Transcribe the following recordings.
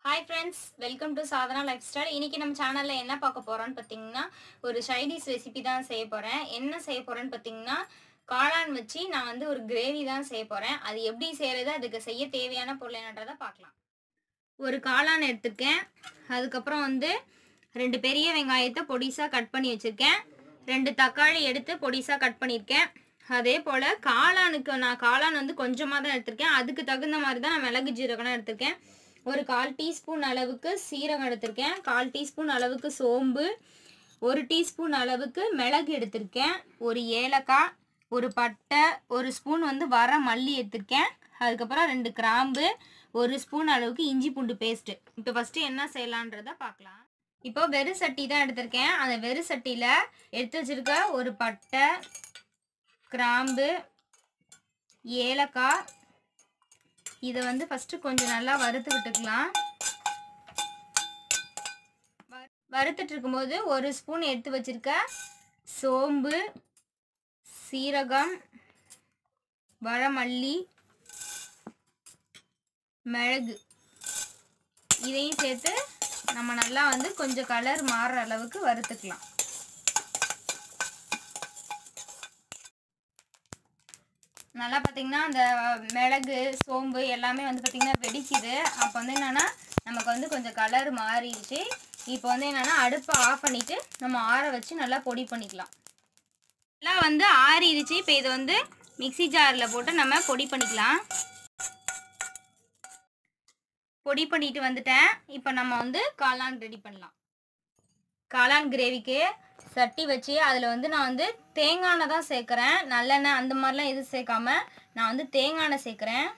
hi friends welcome to Sadhana lifestyle இன்னைக்கு நம்ம சேனலில் என்ன பார்க்க போகிறோன்னு பார்த்தீங்கன்னா ஒரு சைடிஷ் ரெசிபி தான் செய்ய போகிறேன் என்ன செய்ய போகிறேன்னு பார்த்தீங்கன்னா காளான் வச்சு நான் வந்து ஒரு கிரேவி தான் செய்ய போகிறேன் அது எப்படி செய்கிறது அதுக்கு செய்ய தேவையான பொருள் என்னன்றதை பார்க்கலாம் ஒரு காளான் எடுத்திருக்கேன் அதுக்கப்புறம் வந்து ரெண்டு பெரிய வெங்காயத்தை பொடிசாக கட் பண்ணி வச்சுருக்கேன் ரெண்டு தக்காளி எடுத்து பொடிசாக கட் பண்ணியிருக்கேன் அதே போல் காளானுக்கு நான் காளான் வந்து கொஞ்சமாக தான் எடுத்திருக்கேன் அதுக்கு தகுந்த மாதிரி தான் நான் மிளகு ஜீரகம் எடுத்திருக்கேன் ஒரு கால் டீஸ்பூன் அளவுக்கு சீரகம் எடுத்திருக்கேன் கால் டீஸ்பூன் அளவுக்கு சோம்பு ஒரு டீஸ்பூன் அளவுக்கு மிளகு எடுத்திருக்கேன் ஒரு ஏலக்காய் ஒரு பட்டை ஒரு ஸ்பூன் வந்து வர மல்லி எடுத்திருக்கேன் அதுக்கப்புறம் ரெண்டு கிராம்பு ஒரு ஸ்பூன் அளவுக்கு இஞ்சி பூண்டு பேஸ்ட்டு இப்போ ஃபஸ்ட்டு என்ன செய்யலான்றத பார்க்கலாம் இப்போ வெறு சட்டி தான் எடுத்திருக்கேன் அந்த வெறு சட்டியில் எடுத்து வச்சிருக்க ஒரு பட்டை கிராம்பு ஏலக்காய் இதை வந்து ஃபஸ்ட்டு கொஞ்சம் நல்லா வறுத்து விட்டுக்கலாம் வ- வறுத்துட்டு இருக்கும்போது ஒரு ஸ்பூன் எடுத்து வச்சிருக்க சோம்பு சீரகம் வரமல்லி மிளகு இதையும் சேர்த்து நம்ம நல்லா வந்து கொஞ்சம் கலர் மாறுற அளவுக்கு வறுத்துக்கலாம் நல்லா பார்த்தீங்கன்னா அந்த மிளகு சோம்பு எல்லாமே வந்து பார்த்திங்கன்னா வெடிக்குது அப்போ வந்து என்னென்னா நமக்கு வந்து கொஞ்சம் கலர் மாறிடுச்சு இப்போ வந்து என்னென்னா அடுப்பை ஆஃப் பண்ணிவிட்டு நம்ம ஆற வச்சு நல்லா பொடி பண்ணிக்கலாம் எல்லாம் வந்து ஆறிடுச்சு இப்போ இதை வந்து மிக்ஸி ஜாரில் போட்டு நம்ம பொடி பண்ணிக்கலாம் பொடி பண்ணிட்டு வந்துட்டேன் இப்போ நம்ம வந்து காளான் ரெடி பண்ணலாம் காளான் கிரேவிக்கு சட்டி வச்சு அதில் வந்து நான் வந்து தேங்காய் எண்ணெய் தான் சேர்க்குறேன் நல்லெண்ணெய் அந்த மாதிரிலாம் எதுவும் சேர்க்காம நான் வந்து தேங்காய் எண்ணெய் சேர்க்குறேன்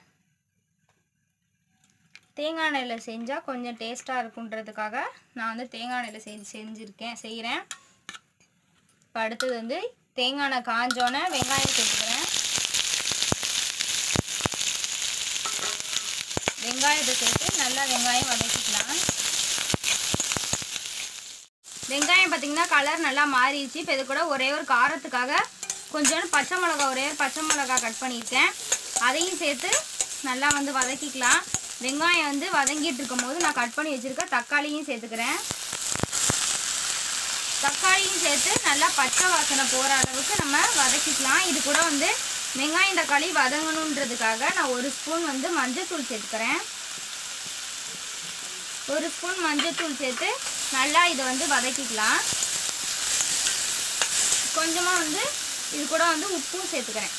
தேங்காய் எண்ணெயில் செஞ்சால் கொஞ்சம் டேஸ்ட்டாக இருக்குன்றதுக்காக நான் வந்து தேங்காய் எண்ணெயில் செஞ்சு செஞ்சுருக்கேன் செய்கிறேன் இப்போ அடுத்தது வந்து தேங்காய் எண்ணெய் காஞ்சோன்னே வெங்காயம் சேர்த்துக்கிறேன் வெங்காயத்தை சேர்த்து நல்லா வெங்காயம் வதக்கிக்கலாம் வெங்காயம் பார்த்தீங்கன்னா கலர் நல்லா மாறிடுச்சு இப்போ இது கூட ஒரே ஒரு காரத்துக்காக கொஞ்சோண்டு பச்சை மிளகா ஒரே ஒரு பச்சை மிளகா கட் பண்ணியிருக்கேன் அதையும் சேர்த்து நல்லா வந்து வதக்கிக்கலாம் வெங்காயம் வந்து வதங்கிட்டு இருக்கும்போது நான் கட் பண்ணி வச்சுருக்க தக்காளியும் சேர்த்துக்கிறேன் தக்காளியும் சேர்த்து நல்லா பச்சை வாசனை போகிற அளவுக்கு நம்ம வதக்கிக்கலாம் இது கூட வந்து வெங்காயம் தக்காளி வதங்கணுன்றதுக்காக நான் ஒரு ஸ்பூன் வந்து மஞ்சள்தூள் சேர்த்துக்கிறேன் ஒரு ஸ்பூன் மஞ்சள்தூள் சேர்த்து நல்லா இதை வந்து வதக்கிக்கலாம் கொஞ்சமாக வந்து இது கூட வந்து உப்பும் சேர்த்துக்கிறேன்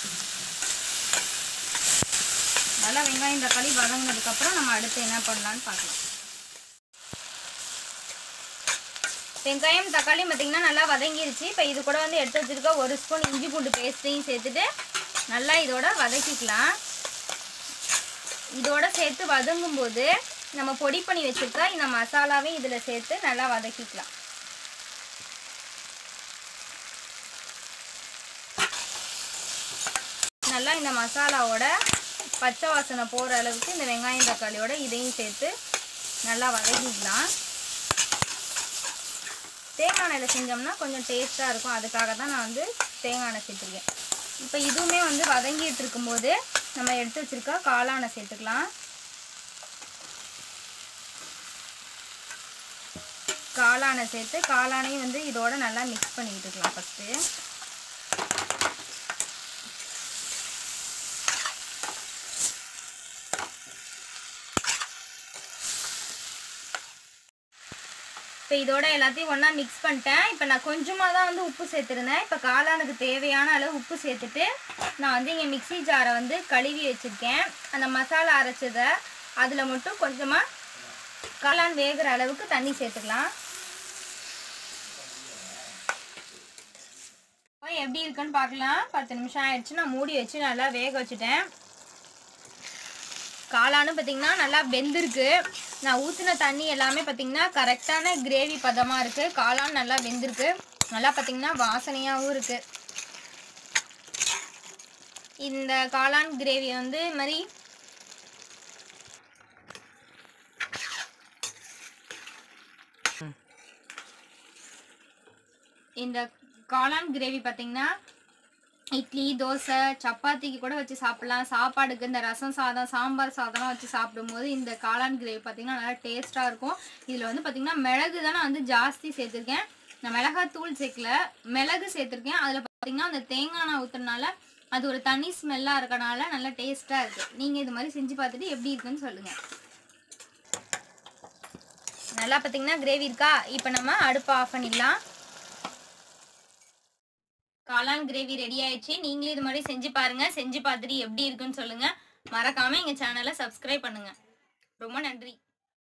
நல்லா வெங்காயம் தக்காளி வதங்கினதுக்கப்புறம் நம்ம அடுத்து என்ன பண்ணலான்னு பார்க்கலாம் வெங்காயம் தக்காளி பார்த்திங்கன்னா நல்லா வதங்கிருச்சு இப்போ இது கூட வந்து எடுத்து வச்சிருக்க ஒரு ஸ்பூன் இஞ்சி பூண்டு பேஸ்ட்டையும் சேர்த்துட்டு நல்லா இதோட வதக்கிக்கலாம் இதோட சேர்த்து வதங்கும்போது நம்ம பொடி பண்ணி வச்சிருக்க இந்த மசாலாவையும் இதில் சேர்த்து நல்லா வதக்கிக்கலாம் நல்லா இந்த மசாலாவோட பச்சை வாசனை போகிற அளவுக்கு இந்த வெங்காயம் தக்காளியோட இதையும் சேர்த்து நல்லா வதக்கிக்கலாம் தேங்காய் எண்ணெயில் செஞ்சோம்னா கொஞ்சம் டேஸ்ட்டாக இருக்கும் அதுக்காக தான் நான் வந்து தேங்காய் எண்ணெய் சேர்த்துருக்கேன் இப்போ இதுவுமே வந்து வதங்கிட்டு இருக்கும்போது நம்ம எடுத்து வச்சிருக்க காளானை சேர்த்துக்கலாம் காளானை சேர்த்து காளானையும் வந்து இதோட நல்லா மிக்ஸ் பண்ணிக்கிட்டு இருக்கலாம் ஃபஸ்ட்டு இப்போ இதோட எல்லாத்தையும் ஒன்றா மிக்ஸ் பண்ணிட்டேன் இப்போ நான் கொஞ்சமாக தான் வந்து உப்பு சேர்த்துருந்தேன் இப்போ காளானுக்கு தேவையான அளவு உப்பு சேர்த்துட்டு நான் வந்து இங்கே மிக்ஸி ஜாரை வந்து கழுவி வச்சுருக்கேன் அந்த மசாலா அரைச்சதை அதில் மட்டும் கொஞ்சமாக காளான் வேகிற அளவுக்கு தண்ணி சேர்த்துக்கலாம் இப்போ எப்படி இருக்குன்னு பார்க்கலாம் பத்து நிமிஷம் ஆயிடுச்சு நான் மூடி வச்சு நல்லா வேக வச்சுட்டேன் காளானும் பார்த்தீங்கன்னா நல்லா வெந்திருக்கு நான் ஊற்றின தண்ணி எல்லாமே பார்த்தீங்கன்னா கரெக்டான கிரேவி பதமாக இருக்குது காளான் நல்லா வெந்திருக்கு நல்லா பார்த்தீங்கன்னா வாசனையாகவும் இருக்குது இந்த காளான் கிரேவி வந்து இது மாதிரி இந்த காளான் கிரேவி பார்த்தீங்கன்னா இட்லி தோசை சப்பாத்திக்கு கூட வச்சு சாப்பிடலாம் சாப்பாடுக்கு இந்த ரசம் சாதம் சாம்பார் சாதம்லாம் வச்சு சாப்பிடும்போது இந்த காளான் கிரேவி பார்த்தீங்கன்னா நல்லா டேஸ்ட்டாக இருக்கும் இதில் வந்து பார்த்தீங்கன்னா மிளகு தான் நான் வந்து ஜாஸ்தி சேர்த்துருக்கேன் நான் மிளகாய் தூள் சேர்க்கல மிளகு சேர்த்துருக்கேன் அதில் பார்த்தீங்கன்னா அந்த தேங்காய் எண்ணெய் ஊற்றுறதுனால அது ஒரு தனி ஸ்மெல்லாக இருக்கனால நல்லா டேஸ்ட்டாக இருக்குது நீங்கள் இது மாதிரி செஞ்சு பார்த்துட்டு எப்படி இருக்குன்னு சொல்லுங்கள் நல்லா பார்த்தீங்கன்னா கிரேவி இருக்கா இப்போ நம்ம அடுப்பை ஆஃப் பண்ணிடலாம் காளான் கிரேவி ரெடி ஆயிடுச்சு நீங்களும் இது மாதிரி செஞ்சு பாருங்க செஞ்சு பார்த்துட்டு எப்படி இருக்குன்னு சொல்லுங்க மறக்காம எங்க சேனலை சப்ஸ்கிரைப் பண்ணுங்க ரொம்ப நன்றி